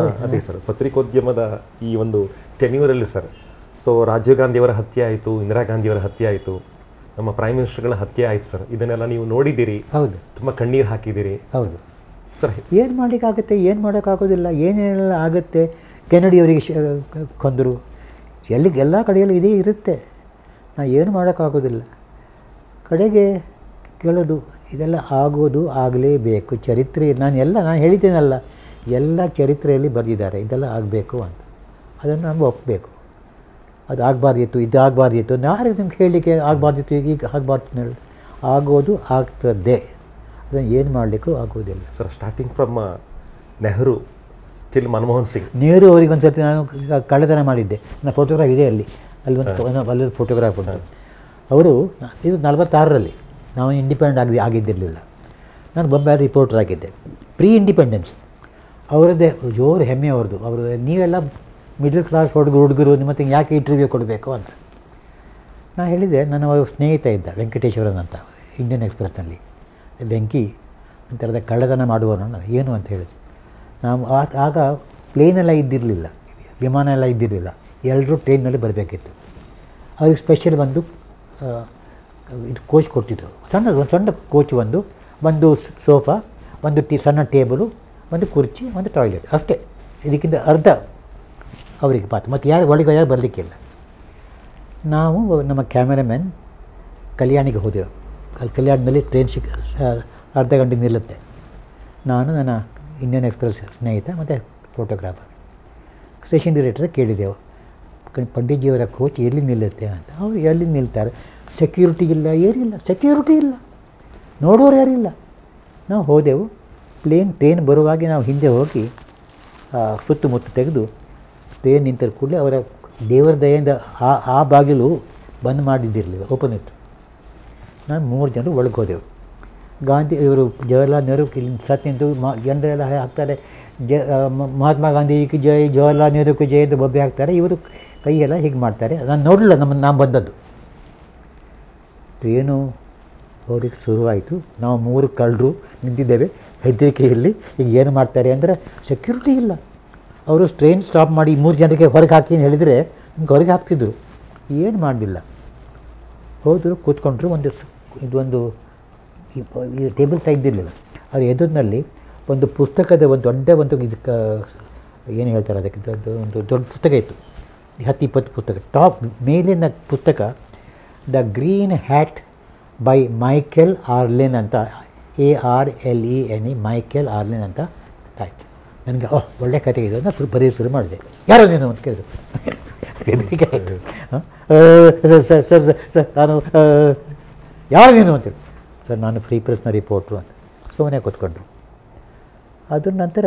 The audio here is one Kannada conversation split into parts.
ಅದೇ ಸರ್ ಪತ್ರಿಕೋದ್ಯಮದ ಈ ಒಂದು ಟೆನ್ಯೂರಲ್ಲಿ ಸರ್ ಸೊ ರಾಜೀವ್ ಗಾಂಧಿಯವರ ಹತ್ಯೆ ಆಯಿತು ಇಂದಿರಾ ಗಾಂಧಿಯವರ ಹತ್ಯೆ ಆಯಿತು ನಮ್ಮ ಪ್ರೈಮ್ ಮಿನಿಸ್ಟರ್ಗಳ ಹತ್ಯೆ ಆಯ್ತು ಸರ್ ಇದನ್ನೆಲ್ಲ ನೀವು ನೋಡಿದ್ದೀರಿ ಹೌದು ತುಂಬ ಕಣ್ಣೀರು ಹಾಕಿದ್ದೀರಿ ಹೌದು ಸರ್ ಏನು ಮಾಡೋಕ್ಕಾಗುತ್ತೆ ಏನು ಮಾಡೋಕ್ಕಾಗೋದಿಲ್ಲ ಏನೇನೆಲ್ಲ ಆಗುತ್ತೆ ಕೆನಡಿಯವರಿಗೆ ಶ ಕೊಂದರು ಎಲ್ಲಿ ಎಲ್ಲ ಕಡೆಯಲ್ಲೂ ಇದೇ ಇರುತ್ತೆ ನಾ ಏನು ಮಾಡೋಕ್ಕಾಗೋದಿಲ್ಲ ಕಡೆಗೆ ಕೇಳೋದು ಇದೆಲ್ಲ ಆಗೋದು ಆಗಲೇಬೇಕು ಚರಿತ್ರೆ ನಾನು ಎಲ್ಲ ನಾನು ಹೇಳಿದ್ದೇನಲ್ಲ ಎಲ್ಲ ಚರಿತ್ರೆಯಲ್ಲಿ ಬರೆದಿದ್ದಾರೆ ಇದೆಲ್ಲ ಆಗಬೇಕು ಅಂತ ಅದನ್ನು ನಾವು ಒಪ್ಪಬೇಕು ಅದು ಆಗಬಾರ್ದಿತ್ತು ಇದು ಆಗಬಾರ್ದಿತ್ತು ಯಾರು ನಿಮ್ಗೆ ಹೇಳಲಿಕ್ಕೆ ಆಗಬಾರ್ದಿತ್ತು ಈಗ ಈಗ ಆಗಬಾರ್ದು ಹೇಳಿ ಆಗೋದು ಆಗ್ತದೆ ಅದನ್ನು ಏನು ಮಾಡಲಿಕ್ಕೂ ಆಗೋದಿಲ್ಲ sir starting from Nehru till Manmohan Singh Nehru ಅವರಿಗೆ ಒಂದು ಸರ್ತಿ ನಾನು ಕ- ಕಳ್ಳತನ ಮಾಡಿದ್ದೆ ನನ್ನ ಫೋಟೋಗ್ರಾಫ್ ಇದೆ ಅಲ್ಲಿ ಅಲ್ಲಿ ಒಂದು ಅಲ್ಲೊಂದು ಫೋಟೋಗ್ರಾಫ್ ಉಂಟು ಅವರು ಇದು ನಲವತ್ತಾರರಲ್ಲಿ ನಾವು ಇಂಡಿಪೆಂಡೆಂಟ್ ಆಗಿ ಆಗಿದ್ದಿರಲಿಲ್ಲ ನಾನು ಬೊಂಬೆ ರಿಪೋರ್ಟರ್ ಆಗಿದ್ದೆ ಪ್ರೀ ಇಂಡಿಪೆಂಡೆನ್ಸ್ ಅವರದ್ದೇ ಜೋರು ಹೆಮ್ಮೆ ಅವ್ರದ್ದು ಅವರು ನೀವೆಲ್ಲ ಮಿಡಲ್ ಕ್ಲಾಸ್ ಹುಡುಗರು ಹುಡುಗರು ನಿಮ್ಮ ಹತ್ರ ಯಾಕೆ ಇಂಟರ್ವ್ಯೂ ಕೊಡಬೇಕು ಅಂತ ನಾನು ಹೇಳಿದೆ ನನ್ನ ಒಬ್ಬ ಸ್ನೇಹಿತ ಇದ್ದ ವೆಂಕಟೇಶ್ವರನ್ ಅಂತ ಇಂಡಿಯನ್ ಎಕ್ಸ್ಪ್ರೆಸ್ನಲ್ಲಿ ವೆಂಕಿ ಒಂಥರದ ಕಳ್ಳತನ ಮಾಡುವವನು ನಾನು ಏನು ಅಂತ ಹೇಳಿದೆ ನಾವು ಆ- ಆಗ ಪ್ಲೇನೆಲ್ಲ ಇದ್ದಿರಲಿಲ್ಲ ವಿಮಾನ ಎಲ್ಲ ಇದ್ದಿರಲಿಲ್ಲ ಎಲ್ಲರೂ ಟ್ರೈನ್ನಲ್ಲಿ ಬರಬೇಕಿತ್ತು ಅವ್ರಿಗೆ ಸ್ಪೆಷಲ್ ಒಂದು ಆ, ಇದು ಕೋಚ್ ಕೊಡ್ತಿದ್ರು ಸಣ್ಣ ಒಂದು ಸಣ್ಣ ಕೋಚ್ ಒಂದು ಒಂದು ಸ್- ಸೋಫಾ ಒಂದು ಟಿ ಸಣ್ಣ ಟೇಬಲು ಒಂದು ಕುರ್ಚಿ ಒಂದು ಟಾಯ್ಲೆಟ್ ಅಷ್ಟೇ ಇದಕ್ಕಿಂತ ಅರ್ಧ ಅವರಿಗೆ ಪಾತ್ರ ಮತ್ತು ಯಾರು ಒಳಗೆ ಯಾರು ಬರಲಿಕ್ಕಿಲ್ಲ ನಾವು ನಮ್ಮ ಕ್ಯಾಮೆರಾಮ್ಯಾನ್ ಕಲ್ಯಾಣಿಗೆ ಹೋದೆವು ಅಲ್ಲಿ ಕಲ್ಯಾಣದಲ್ಲಿ ಟ್ರೈನ್ ಸಿಕ್ ಅರ್ಧ ಗಂಟೆ ನಿಲ್ಲುತ್ತೆ ನಾನು ನನ್ನ ಇಂಡಿಯನ್ ಎಕ್ಸ್ಪ್ರೆಸ್ ಸ್ನೇಹಿತ ಮತ್ತು ಫೋಟೋಗ್ರಾಫರ್ ಸ್ಟೇಷನ್ ಡೈರೆಕ್ಟರ್ ಕೇಳಿದೆವು ಕ- ಪಂಡಿತ್ಜಿಯವರ ಕೋಚ್ ಎಲ್ಲಿ ನಿಲ್ಲುತ್ತೆ ಅಂತ ಅವರು ಎಲ್ಲಿ ನಿಲ್ತಾರೆ ಸೆಕ್ಯೂರಿಟಿ ಇಲ್ಲ ಏನಿಲ್ಲ ಸೆಕ್ಯೂರಿಟಿ ಇಲ್ಲ ನೋಡೋರು ಯಾರಿಲ್ಲ ನಾವು ಹೋದೆವು ಪ್ಲೇನ್ ಟ್ರೈನ್ ಬರುವಾಗೆ ನಾವು ಹಿಂದೆ ಹೋಗಿ ಆ, ಸುತ್ತಮುತ್ತ ತೆಗೆದು ಟ್ರೈನ್ ನಿಂತ ಕೂಡಲೇ ಅವರ ದೇವರ ದಯೆಯಿಂದ ಆ ಆ ಬಾಗಿಲು ಬಂದ್ ಮಾಡಿದ್ದಿರಲಿಲ್ಲ ಓಪನ್ ಇತ್ತು ನಾನು ಮೂರು ಜನರು ಒಳಗೆ ಹೋದೆವು ಗಾಂಧಿ ಇವರು ಜವಾಹರ್ಲಾಲ್ ನೆಹರು ಇಲ್ಲಿ ಸತ್ ನಿಂತು ಮಾ ಜನರೆಲ್ಲ ಹಾಕ್ತಾರೆ ಜ ಆ, ಮ- ಮಹಾತ್ಮ ಗಾಂಧಿಗೆ ಜೈ ಜವಾಹರ್ಲಾಲ್ ನೆಹರುಗೆ ಜೈ ಅಂತ ಬೊಬ್ಬೆ ಹಾಕ್ತಾರೆ ಇವರು ಕೈಯೆಲ್ಲ ಹೀಗೆ ಮಾಡ್ತಾರೆ ನಾನು ನೋಡಲಿಲ್ಲ ನಮ್ಮ ನಾನು ಬಂದದ್ದು ಟ್ರೇನು ಹೋಗ್ಲಿಕ್ಕೆ ಶುರುವಾಯಿತು ನಾವು ಮೂರು ಕಳ್ಳರು ನಿಂತಿದ್ದೇವೆ ಹೆದರಿಕೆಯಲ್ಲಿ ಈಗ ಏನು ಮಾಡ್ತಾರೆ ಅಂದರೆ ಸೆಕ್ಯೂರಿಟಿ ಇಲ್ಲ ಅವರು ಟ್ರೈನ್ ಸ್ಟಾಪ್ ಮಾಡಿ ಮೂರು ಜನರಿಗೆ ಹೊರಗೆ ಹಾಕಿ ಅಂತ ಹೇಳಿದರೆ ನಮ್ಗೆ ಹೊರಗೆ ಹಾಕ್ತಿದ್ರು ಏನು ಮಾಡಲಿಲ್ಲ ಹೋದರು ಕೂತ್ಕೊಂಡ್ರು ಒಂದು ಸ್- ಇದೊಂದು ಈ ಪ- ಈ ಟೇಬಲ್ ಸೈಡ್ ಇರಲಿಲ್ಲ ಅವ್ರ ಎದುರಿನಲ್ಲಿ ಒಂದು ಪುಸ್ತಕದ ಒಂದು ದೊಡ್ಡ ಒಂದು ಇದಕ್ಕೆ ಏನು ಹೇಳ್ತಾರೆ ಅದಕ್ಕೆ ದೊಡ್ಡ ಒಂದು ದೊಡ್ಡ ಪುಸ್ತಕ ಇತ್ತು ಹತ್ತು ಇಪ್ಪತ್ತು ಪುಸ್ತಕ ಟಾಪ್ ಮೇಲಿನ ಪುಸ್ತಕ the green hat by Michael Arlen ಅಂತ A R L E N E Michael Arlen ಅಂತ ಆಯಿತು ನನಗೆ ಓಹ್ ಒಳ್ಳೆ ಕತೆ ಇದೆ ಅಂತ ಶುರು ಬರೆಯೋದು ಶುರು ಮಾಡಿದೆ ಯಾರೋ ನೀನು ಅಂತ ಕೇಳಿದ್ರು ಹೆದರಿಕೆ ಆಯಿತು ಸರ್ ಸರ್ ಸರ್ ಸರ್ ನಾನು ಆ, ಯಾರು ನೀನು ಅಂತೇಳಿ ಸರ್ ನಾನು ಫ್ರೀ ಪ್ರೆಸ್ನ ರಿಪೋರ್ಟ್ರು ಅಂತ ಸುಮ್ಮನೆ ಕೂತ್ಕೊಂಡ್ರು ಅದ್ರ ನಂತರ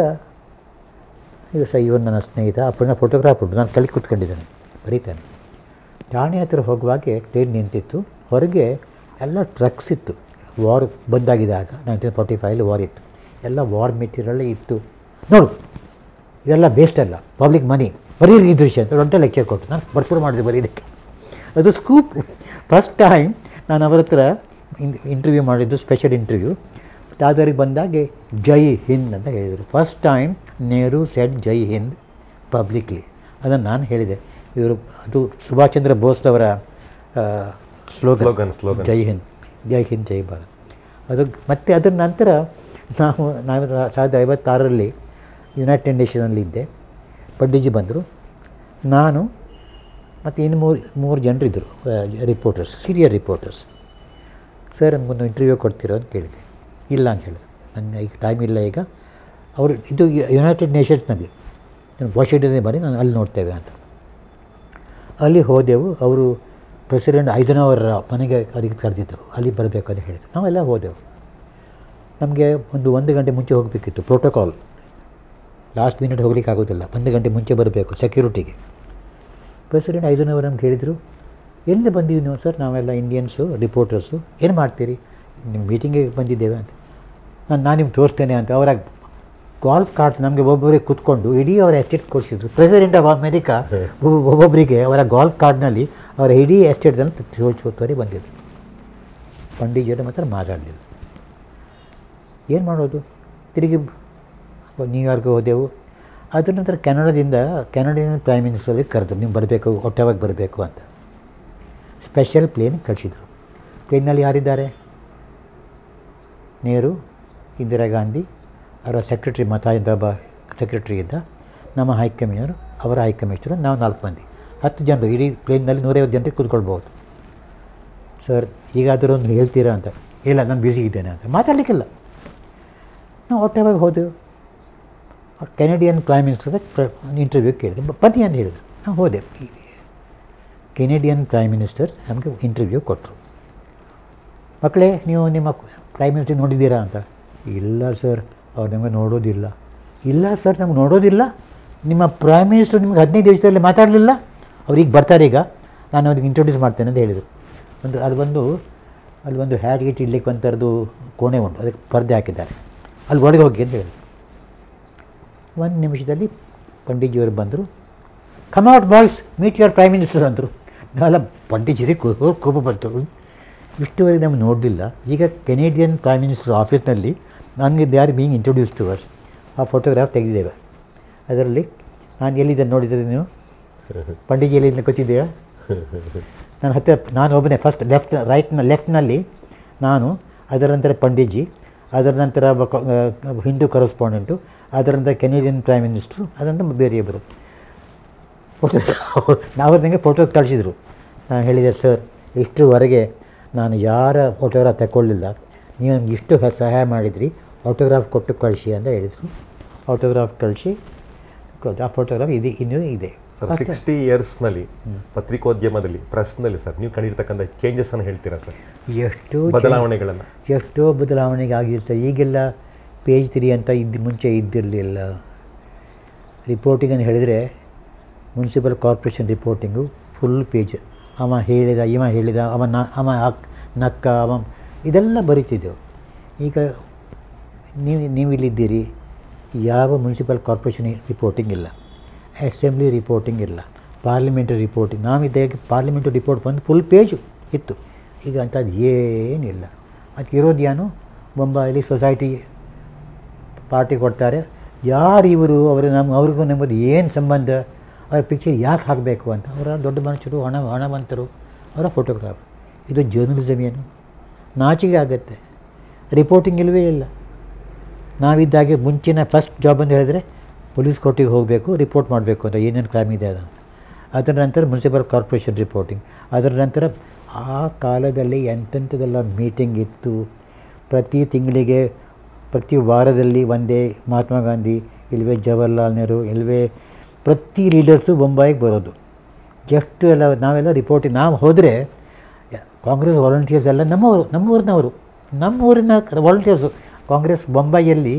ಈಗ ಸರ್ ಇವನು ನನ್ನ ಸ್ನೇಹಿತ ಅಪ್ಪನ ಫೋಟೋಗ್ರಾಫರ್ ನಾನು ಕಲಿ ಕೂತ್ಕೊಂಡಿದ್ದೇನೆ ಬರೀತಾನೆ ಠಾಣೆ ಹತ್ರ ಹೋಗುವಾಗೆ ಟ್ರೈನ್ ನಿಂತಿತ್ತು ಹೊರಗೆ ಎಲ್ಲ ಟ್ರಕ್ಸ್ ಇತ್ತು ವಾರ್ ಬಂದಾಗಿದ್ದಾಗ ನೈನ್ಟೀನ್ ಫಾರ್ಟಿ ಫೈವಲ್ಲಿ ವಾರ್ ಇತ್ತು ಎಲ್ಲ ವಾರ್ ಮೆಟೀರಿಯಲ್ ಇತ್ತು ನೋಡು ಇದೆಲ್ಲ ವೇಸ್ಟ್ ಅಲ್ಲ ಪಬ್ಲಿಕ್ ಮನಿ ಬರೀರಿ ಈ ದೃಶ್ಯ ಅಂತ ದೊಡ್ಡ ಲೆಕ್ಚರ್ ಕೊಟ್ಟು ನಾನು ಭರ್ಪೂರು ಮಾಡಿದೆ ಬರೀದಕ್ಕೆ ಅದು ಸ್ಕೂಪ್ ಫಸ್ಟ್ ಟೈಮ್ ನಾನು ಅವರ ಹತ್ರ ಇಂಟರ್ವ್ಯೂ ಮಾಡಿದ್ದು ಸ್ಪೆಷಲ್ ಇಂಟರ್ವ್ಯೂ ದಾದರಿಗೆ ಬಂದಾಗೆ ಜೈ ಹಿಂದ್ ಅಂತ ಹೇಳಿದರು first time Nehru said Jai Hind publicly ಅದನ್ನು ನಾನು ಹೇಳಿದೆ ಇವರು ಅದು ಸುಭಾಷ್ ಚಂದ್ರ ಬೋಸ್ರವರ slogan slogan slogan Jai Hind Jai Hind Jai Bharat ಅದು ಮತ್ತು ಅದರ ನಂತರ ನಾವು ನಾವು ಸಾವಿರದ ಐವತ್ತಾರರಲ್ಲಿ ಯುನೈಟೆಡ್ ನೇಷನಲ್ಲಿ ಇದ್ದೆ ಪಂಡಿಜಿ ಬಂದರು ನಾನು ಮತ್ತು ಇನ್ನು ಮೂರು ಮೂರು ಜನರಿದ್ದರು ರಿಪೋರ್ಟರ್ಸ್ ಸೀರಿಯರ್ ರಿಪೋರ್ಟರ್ಸ್ ಸರ್ ನಮಗೊಂದು ಇಂಟರ್ವ್ಯೂ ಕೊಡ್ತೀರೋ ಅಂತ ಕೇಳಿದೆ ಇಲ್ಲ ಅಂತ ಹೇಳಿದೆ ನನ್ನ ಈಗ ಟೈಮ್ ಇಲ್ಲ ಈಗ ಅವರು ಇದು ಯುನೈಟೆಡ್ ನೇಷನ್ಸ್ನಲ್ಲಿ ವಾಷಿಂಗ್ಟನ್ನೇ ಬನ್ನಿ ನಾನು ಅಲ್ಲಿ ನೋಡ್ತೇವೆ ಅಂತ ಅಲ್ಲಿ ಹೋದೆವು ಅವರು ಪ್ರೆಸಿಡೆಂಟ್ ಐದನವರ ಮನೆಗೆ ಅದಕ್ಕೆ ಕರೆದಿದ್ದರು ಅಲ್ಲಿ ಬರಬೇಕು ಅಂತ ಹೇಳಿದರು ನಾವೆಲ್ಲ ಹೋದೆವು ನಮಗೆ ಒಂದು ಒಂದು ಗಂಟೆ ಮುಂಚೆ ಹೋಗಬೇಕಿತ್ತು ಪ್ರೋಟೋಕಾಲ್ ಲಾಸ್ಟ್ ಮಿನಿಟ್ ಹೋಗ್ಲಿಕ್ಕೆ ಆಗೋದಿಲ್ಲ ಒಂದು ಗಂಟೆ ಮುಂಚೆ ಬರಬೇಕು ಸೆಕ್ಯೂರಿಟಿಗೆ ಪ್ರೆಸಿಡೆಂಟ್ ಐದನವರ್ ನಮ್ಗೆ ಹೇಳಿದರು ಎಲ್ಲಿ ಬಂದಿದ್ದೀವಿ ನೀವು ಸರ್ ನಾವೆಲ್ಲ ಇಂಡಿಯನ್ಸು ರಿಪೋರ್ಟರ್ಸು ಏನು ಮಾಡ್ತೀರಿ ನಿಮ್ಮ ಮೀಟಿಂಗಿಗೆ ಬಂದಿದ್ದೇವೆ ಅಂತ ನಾನು ನಾನು ನಿಮ್ಗೆ ತೋರಿಸ್ತೇನೆ ಅಂತ ಅವರ ಗಾಲ್ಫ್ ಕಾರ್ಟ್ ನಮಗೆ ಒಬ್ಬೊಬ್ಬರಿಗೆ ಕೂತ್ಕೊಂಡು ಇಡೀ ಅವರ ಎಸ್ಟೇಟ್ ಕೊಡಿಸಿದ್ರು ಪ್ರೆಸಿಡೆಂಟ್ ಆಫ್ ಅಮೆರಿಕಾ ಒಬ್ಬ- ಒಬ್ಬೊಬ್ಬರಿಗೆ ಅವರ ಗಾಲ್ಫ್ ಕಾರ್ಡ್ನಲ್ಲಿ ಅವರ ಇಡೀ ಎಸ್ಟೇಟ್ನಲ್ಲಿ ತೋರಿ ಬಂದಿದ್ರು ಪಂಡಿತರು ಮಾತ್ರ ಮಾತಾಡಲಿಲ್ಲ ಏನು ಮಾಡೋದು ತಿರುಗಿ ನ್ಯೂಯಾರ್ಕ್ ಹೋದೆವು ಅದ್ರ ನಂತರ ಕೆನಡಾದಿಂದ ಕೆನಡಿಯನ್ ಪ್ರೈಮ್ ಮಿನಿಸ್ಟರಿಗೆ ಕರೆದ್ರು ನೀವು ಬರಬೇಕು ಒಟ್ಟವಾಗಿ ಬರಬೇಕು ಅಂತ ಸ್ಪೆಷಲ್ ಪ್ಲೇನ್ ಕಳಿಸಿದ್ರು ಪ್ಲೇನ್ನಲ್ಲಿ ಯಾರಿದ್ದಾರೆ ನೆಹರು ಇಂದಿರಾ ಗಾಂಧಿ ಅವರ ಸೆಕ್ರೆಟ್ರಿ ಮತಾಯಿಂದ ಒಬ್ಬ ಸೆಕ್ರೆಟ್ರಿ ಇದ್ದ ನಮ್ಮ ಹೈಕಮಿಷನರು ಅವರ ಹೈಕಮಿಷನರು ನಾವು ನಾಲ್ಕು ಮಂದಿ ಹತ್ತು ಜನರು ಇಡೀ ಪ್ಲೇನ್ನಲ್ಲಿ ನೂರೈವತ್ತು ಜನರಿಗೆ ಕೂತ್ಕೊಳ್ಬೋದು ಸರ್ ಈಗಾದರೂ ಒಂದು ಹೇಳ್ತೀರಾ ಅಂತ ಇಲ್ಲ ನಾನು ಬ್ಯುಸಿ ಇದ್ದೇನೆ ಅಂತ ಮಾತಾಡಲಿಕ್ಕಿಲ್ಲ ನಾವು ಒಟ್ಟಾಗಿ ಹೋದೆವು ಕೆನಡಿಯನ್ ಪ್ರೈಮ್ ಮಿನಿಸ್ಟರ್ ಇಂಟರ್ವ್ಯೂ ಕೇಳಿದೆ ಬ- ಬನ್ನಿ ಅಂತ ಹೇಳಿದ್ರು ನಾವು ಹೋದೆ ಕೆನಡಿಯನ್ ಪ್ರೈಮ್ ಮಿನಿಸ್ಟರ್ ನಮಗೆ ಇಂಟರ್ವ್ಯೂ ಕೊಟ್ಟರು ಮಕ್ಕಳೇ ನೀವು ನಿಮ್ಮ ಪ್ರೈಮ್ ಮಿನಿಸ್ಟರ್ ನೋಡಿದ್ದೀರಾ ಅಂತ ಇಲ್ಲ ಸರ್ ಅವ್ರು ನಮಗೆ ನೋಡೋದಿಲ್ಲ ಇಲ್ಲ ಸರ್ ನಮ್ಗೆ ನೋಡೋದಿಲ್ಲ ನಿಮ್ಮ ಪ್ರೈಮ್ ಮಿನಿಸ್ಟರ್ ನಿಮ್ಗೆ ಹದಿನೈದು ದಿವಸದಲ್ಲಿ ಮಾತಾಡಲಿಲ್ಲ ಅವ್ರಿಗೆ ಬರ್ತಾರೆ ಈಗ ನಾನು ಅವ್ರಿಗೆ ಇಂಟ್ರೊಡ್ಯೂಸ್ ಮಾಡ್ತೇನೆ ಅಂತ ಹೇಳಿದರು ಒಂದು ಅದು ಬಂದು ಅಲ್ಲಿ ಒಂದು ಹ್ಯಾಟ್ ಗೀಟ್ ಇಡ್ಲಿಕ್ಕೆ ಒಂಥರದ್ದು ಕೋಣೆ ಉಂಟು ಅದಕ್ಕೆ ಪರ್ದೆ ಹಾಕಿದ್ದಾರೆ ಅಲ್ಲಿ ಒಳಗೆ ಹೋಗಿ ಅಂತ ಹೇಳಿದ್ರು ಒಂದು ನಿಮಿಷದಲ್ಲಿ ಪಂಡಿಜಿಯವರು ಬಂದರು come out boys meet your prime minister ಅಂದರು ನಾವೆಲ್ಲ ಪಂಡಿಜಿಗೆ ಕೋ- ಕೋಪ ಬಂತು ಇಷ್ಟುವರೆಗೆ ನಮ್ಗೆ ನೋಡಲಿಲ್ಲ ಈಗ ಕೆನೇಡಿಯನ್ ಪ್ರೈಮ್ ಮಿನಿಸ್ಟರ್ ಆಫೀಸ್ನಲ್ಲಿ ನನಗೆ they are being introduce to us ಆ ಫೋಟೋಗ್ರಾಫ್ ತೆಗೆದಿದ್ದೇವೆ ಅದರಲ್ಲಿ ನಾನು ಎಲ್ಲಿದ್ದೆ ನೋಡಿದರೆ ನೀವು ಪಂಡಿಜಿ ಎಲ್ಲಿಂದ ಗೊತ್ತಿದೆಯಾ ನಾನು ಹತ್ತಿರ ನಾನು ಒಬ್ಬನೇ ಫಸ್ಟ್ ಲೆಫ್ಟ್ ರೈಟ್ನ ಲೆಫ್ಟ್ನಲ್ಲಿ ನಾನು ಅದರ ನಂತರ ಪಂಡಿಜಿ ಅದರ ನಂತರ ಒಬ್ಬ ಕ- ಆ, ಹಿಂದೂ ಕರೆಸ್ಪಾಂಡೆಂಟು ಅದರ ನಂತರ ಕೆನೇಡಿಯನ್ ಪ್ರೈಮ್ ಮಿನಿಸ್ಟ್ರು ಅದರ ನಂತರ ಬೇರೆಯೊಬ್ಬರು ಫೋಟೋ ನಾವು ನನಗೆ ಫೋಟೋ ಕಳಿಸಿದರು ನಾನು ಹೇಳಿದೆ ಸರ್ ಇಷ್ಟರವರೆಗೆ ನಾನು ಯಾರ ಫೋಟೋಗ್ರಾಫ್ ತಗೊಳ್ಳಿಲ್ಲ ನೀವು ನನಗೆ ಇಷ್ಟು ಹ- ಸಹಾಯ ಮಾಡಿದ್ರಿ ಆಟೋಗ್ರಾಫ್ ಕೊಟ್ಟು ಕಳಿಸಿ ಅಂತ ಹೇಳಿದರು ಆಟೋಗ್ರಾಫ್ ಕಳಿಸಿ ಆ ಫೋಟೋಗ್ರಾಫ್ ಇದೆ ಇನ್ನೂ ಇದೆ ಸರ್ ಸಿಕ್ಸ್ಟಿ ಇಯರ್ಸ್ನಲ್ಲಿ ಪತ್ರಿಕೋದ್ಯಮದಲ್ಲಿ ಪ್ರೆಸ್ನಲ್ಲಿ ಸರ್ ನೀವು ಕಂಡಿರ್ತಕ್ಕಂಥ ಚೇಂಜಸ್ ಅನ್ನು ಹೇಳ್ತೀರಾ ಸರ್ ಎಷ್ಟು ಬದಲಾವಣೆಗಳನ್ನು ಎಷ್ಟೋ ಬದಲಾವಣೆಗೆ ಆಗಿರುತ್ತೆ ಈಗೆಲ್ಲ ಪೇಜ್ ತ್ರೀ ಅಂತ ಇದ್ದು ಮುಂಚೆ ಇದ್ದಿರಲಿಲ್ಲ ರಿಪೋರ್ಟಿಂಗ್ ಅಂತ ಹೇಳಿದರೆ municipal corporation reporting full page ಅವ ಹೇಳಿದ ಇವ ಹೇಳಿದ ಅವ ನ ಅವ ಹಾಕ್ ನಕ್ಕ ಅವ ಇದೆಲ್ಲ ಬರೀತಿದ್ದೆವು ಈಗ ನೀವು ನೀವಿಲ್ಲಿದ್ದೀರಿ ಯಾವ ಮುನ್ಸಿಪಲ್ ಕಾರ್ಪೊರೇಷನ್ ರಿಪೋರ್ಟಿಂಗ್ ಇಲ್ಲ ಅಸೆಂಬ್ಲಿ ರಿಪೋರ್ಟಿಂಗ್ ಇಲ್ಲ ಪಾರ್ಲಿಮೆಂಟರಿ ರಿಪೋರ್ಟಿಂಗ್ ನಾವಿದ್ದಾಗ ಪಾರ್ಲಿಮೆಂಟರಿ ರಿಪೋರ್ಟ್ ಬಂದು ಫುಲ್ ಪೇಜು ಇತ್ತು ಈಗ ಅಂಥದ್ದು ಏನಿಲ್ಲ ಅದಕ್ಕೆ ಇರೋದು ಏನು ಬೊಂಬಾಯಲ್ಲಿ ಸೊಸೈಟಿ ಪಾರ್ಟಿ ಕೊಡ್ತಾರೆ ಯಾರು ಇವರು ಅವರು ನಮ್ಮ ಅವ್ರಿಗೂ ನಮ್ಮದು ಏನು ಸಂಬಂಧ ಅವರ ಪಿಕ್ಚರ್ ಯಾಕೆ ಹಾಕಬೇಕು ಅಂತ ಅವರ ದೊಡ್ಡ ಮನುಷ್ಯರು ಹಣ ಹಣವಂತರು ಅವರ ಫೋಟೋಗ್ರಾಫ್ ಇದು ಜರ್ನಲಿಸಮ್ ಏನು ನಾಚಿಕೆ ಆಗುತ್ತೆ ರಿಪೋರ್ಟಿಂಗ್ ಇಲ್ಲವೇ ಇಲ್ಲ ನಾವಿದ್ದಾಗೆ ಮುಂಚಿನ ಫಸ್ಟ್ ಜಾಬ್ ಅಂತ ಹೇಳಿದರೆ ಪೊಲೀಸ್ ಕೋರ್ಟಿಗೆ ಹೋಗಬೇಕು ರಿಪೋರ್ಟ್ ಮಾಡಬೇಕು ಅಂತ ಏನೇನು ಕ್ರೈಮ್ ಇದೆ ಅಂತ ಅದರ ನಂತರ ಮುನ್ಸಿಪಲ್ ಕಾರ್ಪೊರೇಷನ್ ರಿಪೋರ್ಟಿಂಗ್ ಅದರ ನಂತರ ಆ ಕಾಲದಲ್ಲಿ ಎಂತೆಂಥದೆಲ್ಲ ಮೀಟಿಂಗ್ ಇತ್ತು ಪ್ರತಿ ತಿಂಗಳಿಗೆ ಪ್ರತಿ ವಾರದಲ್ಲಿ ಒಂದೇ ಮಹಾತ್ಮ ಗಾಂಧಿ ಇಲ್ವೇ ಜವಾಹರ್ಲಾಲ್ ನೆಹರು ಇಲ್ವೇ ಪ್ರತಿ ಲೀಡರ್ಸು ಬೊಂಬಾಯಿಗೆ ಬರೋದು ಜಸ್ಟ್ ಎಲ್ಲ ನಾವೆಲ್ಲ ರಿಪೋರ್ಟಿಂಗ್ ನಾವು ಹೋದರೆ ಕಾಂಗ್ರೆಸ್ ವಾಲಂಟಿಯರ್ಸ್ ಎಲ್ಲ ನಮ್ಮವರು ನಮ್ಮ ಊರಿನವರು ನಮ್ಮ ಊರಿನ ವಾಲಂಟಿಯರ್ಸು ಕಾಂಗ್ರೆಸ್ ಬೊಂಬಾಯಿಯಲ್ಲಿ